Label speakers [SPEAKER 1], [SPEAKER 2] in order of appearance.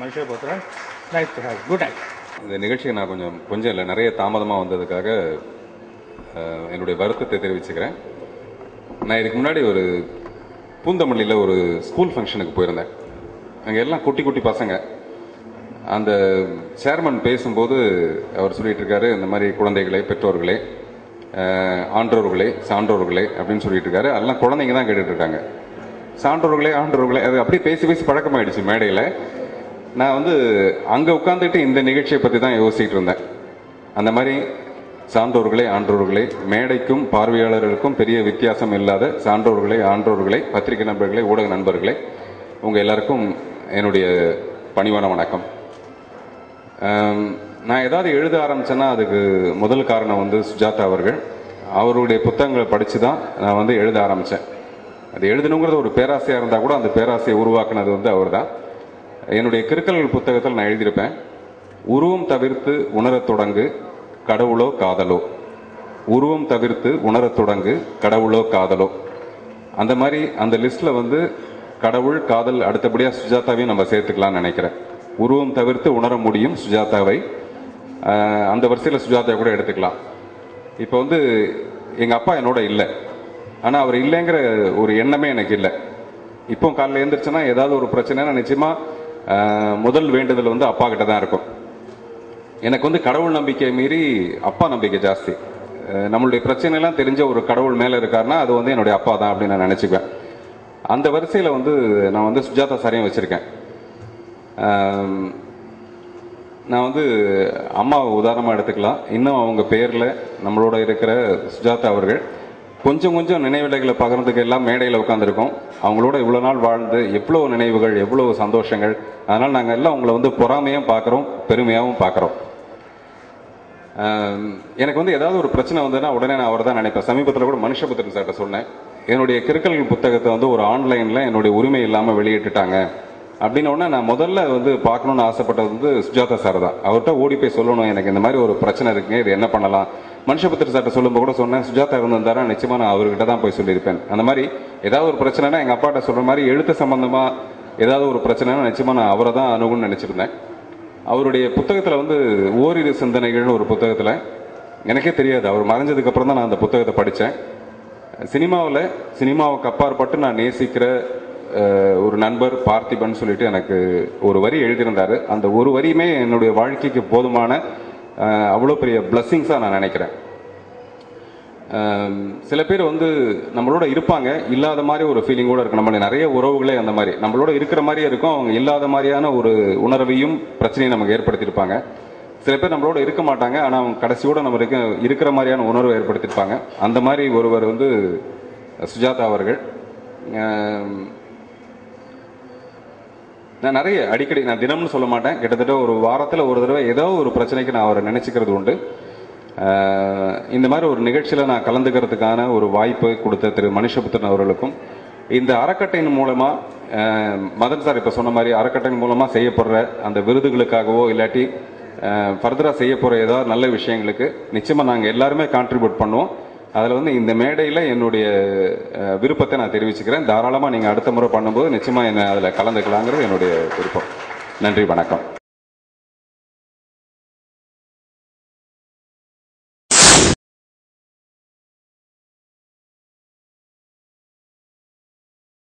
[SPEAKER 1] Manishabhadran. Nice to have you. Good night.
[SPEAKER 2] இந்த நிகழ்ச்சியை நான் கொஞ்சம் கொஞ்சம் இல்லை நிறைய தாமதமாக வந்ததுக்காக அஹ், என்னுடைய வருத்தத்தை தெரிவிச்சுக்கிறேன் நான் இதுக்கு முன்னாடி ஒரு பூந்தமல்லியில் ஒரு ஸ்கூல் ஃபங்க்ஷனுக்கு போயிருந்தேன் அங்கே எல்லாம் குட்டி குட்டி பசங்க அந்த சேர்மன் பேசும்போது அவர் சொல்லிட்டு இருக்காரு இந்த மாதிரி குழந்தைகளே பெற்றோர்களே அஹ், ஆன்றோர்களே சான்றோர்களே அப்படின்னு சொல்லிட்டு இருக்காரு எல்லாம் குழந்தைங்க தான் கேட்டுட்டு இருக்காங்க சான்றோர்களே ஆன்றோர்களே அது அப்படியே பேசி பேசி பழக்கமாயிடுச்சு மேடையில் நான் வந்து அங்கே உட்காந்துட்டு இந்த நிகழ்ச்சியை பற்றி தான் யோசிச்சுட்டு இருந்தேன் அந்த மாதிரி சான்றோர்களே ஆன்றோர்களே மேடைக்கும் பார்வையாளர்களுக்கும் பெரிய வித்தியாசம் இல்லாத சான்றோர்களே ஆன்றோர்களே பத்திரிகை நண்பர்களே ஊடக நண்பர்களே உங்கள் எல்லாருக்கும் என்னுடைய பணிவான வணக்கம் ஆம், நான் ஏதாவது எழுத ஆரம்பிச்சேன்னா அதுக்கு முதல் காரணம் வந்து சுஜாதா அவர்கள் அவருடைய புத்தகங்களை படித்து தான் நான் வந்து எழுத ஆரம்பித்தேன் அது எழுதணுங்கிறது ஒரு பேராசையாக இருந்தால் கூட அந்த பேராசையை உருவாக்குனது வந்து அவர் தான் என்னுடைய கிறுக்கல் புத்தகத்தில் நான் எழுதியிருப்பேன் உருவம் தவிர்த்து உணரத் தொடங்கு கடவுளோ காதலோ உருவம் தவிர்த்து உணரத் தொடங்கு கடவுளோ காதலோ அந்த மாதிரி அந்த லிஸ்ட்ல வந்து கடவுள் காதல் அடுத்தபடியா சுஜாதாவையும் நம்ம சேர்த்துக்கலாம்னு நினைக்கிறேன் உருவம் தவிர்த்து உணர முடியும் சுஜாதாவை ஆஹ் அந்த வரிசையில் சுஜாதா கூட எடுத்துக்கலாம் இப்போ வந்து எங்க அப்பா என்னோட இல்லை ஆனா அவர் இல்லைங்கிற ஒரு எண்ணமே எனக்கு இல்லை இப்போ காலையில் எழுந்திரிச்சேன்னா ஏதாவது ஒரு பிரச்சனைனா நிச்சயமா ஆஹ் முதல் வேண்டுதல் வந்து அப்பா கிட்ட தான் இருக்கும் எனக்கு வந்து கடவுள் நம்பிக்கை மீறி அப்பா நம்பிக்கை ஜாஸ்தி அஹ் நம்மளுடைய பிரச்சனை எல்லாம் தெரிஞ்ச ஒரு கடவுள் மேல இருக்காருன்னா அது வந்து என்னுடைய அப்பா தான் அப்படின்னு நான் நினைச்சுக்குவேன் அந்த வரிசையில வந்து நான் வந்து சுஜாதா சாரையும் வச்சிருக்கேன் ஆம், நான் வந்து அம்மாவை உதாரணமா எடுத்துக்கலாம் இன்னும் அவங்க பேர்ல நம்மளோட இருக்கிற சுஜாதா அவர்கள் கொஞ்சம் கொஞ்சம் நினைவிலைகளை பகிர்ந்துக்க எல்லாம் மேடையில் உட்காந்துருக்கோம் அவங்களோட இவ்வளோ நாள் வாழ்ந்து எவ்வளோ நினைவுகள் எவ்வளோ சந்தோஷங்கள் அதனால் நாங்கள் எல்லாம் உங்களை வந்து பொறாமையும் பார்க்குறோம் பெருமையாகவும் பார்க்குறோம் ஆம், எனக்கு வந்து ஏதாவது ஒரு பிரச்சனை வந்ததுன்னா உடனே நான் அவர் தான் நினைப்பேன் சமீபத்தில் கூட மனுஷபுத்திரன் சார்ட்ட சொன்னேன் என்னுடைய கிறுக்கல் புத்தகத்தை வந்து ஒரு ஆன்லைனில் என்னுடைய உரிமை இல்லாமல் வெளியிட்டுட்டாங்க அப்படின்ன உடனே நான் முதல்ல வந்து பார்க்கணும்னு ஆசைப்பட்டது வந்து சுஜாதா சார் தான் அவர்கிட்ட ஓடி போய் சொல்லணும் எனக்கு இந்த மாதிரி ஒரு பிரச்சனை இருக்குங்க இது என்ன பண்ணலாம் மனுஷபுத்திர சார்ட்ட சொல்லும்போது கூட சொன்னேன் சுஜாதா இருந்திருந்தாரா நிச்சயமா நான் அவர்கிட்ட தான் போய் சொல்லியிருப்பேன் அந்த மாதிரி ஏதாவது ஒரு பிரச்சனைனா எங்கள் அப்பாட்ட சொல்கிற மாதிரி எழுத்து சம்பந்தமா ஏதாவது ஒரு பிரச்சனைனா நிச்சயமா நான் அவரை தான் அணுகுன்னு நினச்சிருந்தேன் அவருடைய புத்தகத்தில் வந்து ஓரிரு சிந்தனைகள்னு ஒரு புத்தகத்தில் எனக்கே தெரியாது அவர் மறைஞ்சதுக்கு அப்புறம் தான் நான் அந்த புத்தகத்தை படித்தேன் சினிமாவில் சினிமாவுக்கு அப்பாற்பட்டு நான் நேசிக்கிற அஹ், ஒரு நண்பர் பார்த்திபன் சொல்லிட்டு எனக்கு ஒரு வரி எழுதியிருந்தாரு அந்த ஒரு வரியுமே என்னுடைய வாழ்க்கைக்கு போதுமான அஹ், அவ்வளோ பெரிய பிளஸ்ஸிங்ஸாக நான் நினைக்கிறேன் ஆம், சில பேர் வந்து நம்மளோட இருப்பாங்க இல்லாத மாதிரி ஒரு ஃபீலிங் கூட இருக்கு நம்ம நிறைய உறவுகளே அந்த மாதிரி நம்மளோட இருக்கிற மாதிரியே இருக்கும் அவங்க இல்லாத மாதிரியான ஒரு உணர்வையும் பிரச்சனையும் நமக்கு ஏற்படுத்தியிருப்பாங்க சில பேர் நம்மளோட இருக்க மாட்டாங்க ஆனா அவங்க கடைசியோட நம்ம இருக்க இருக்கிற மாதிரியான உணர்வை ஏற்படுத்தியிருப்பாங்க அந்த மாதிரி ஒருவர் வந்து சுஜாதா அவர்கள் ஆம், நான் நிறைய அடிக்கடி நான் தினம்னு சொல்ல மாட்டேன் கிட்டத்தட்ட ஒரு வாரத்தில் ஒரு தடவை ஏதோ ஒரு பிரச்சனைக்கு நான் அவரை நினைச்சுக்கிறது உண்டு ஆஹ் இந்த மாதிரி ஒரு நிகழ்ச்சியில் நான் கலந்துக்கிறதுக்கான ஒரு வாய்ப்பு கொடுத்த திரு மனுஷபுத்திரன் அவர்களுக்கும் இந்த அறக்கட்டையின் மூலமா ஆஹ் மதன் சார் இப்போ சொன்ன மாதிரி அறக்கட்டையின் மூலமா செய்யப்படுற அந்த விருதுகளுக்காகவோ இல்லாட்டி ஃபர்தராக செய்ய போகிற ஏதாவது நல்ல விஷயங்களுக்கு நிச்சயமாக நாங்கள் எல்லாருமே கான்ட்ரிபியூட் பண்ணுவோம் அதில் வந்து இந்த மேடையில் என்னுடைய அஹ், விருப்பத்தை நான் தெரிவிச்சுக்கிறேன் தாராளமாக நீங்கள் அடுத்த முறை பண்ணும்போது நிச்சயமாக என்னை அதில் கலந்துக்கலாங்கிறது என்னுடைய விருப்பம் நன்றி வணக்கம்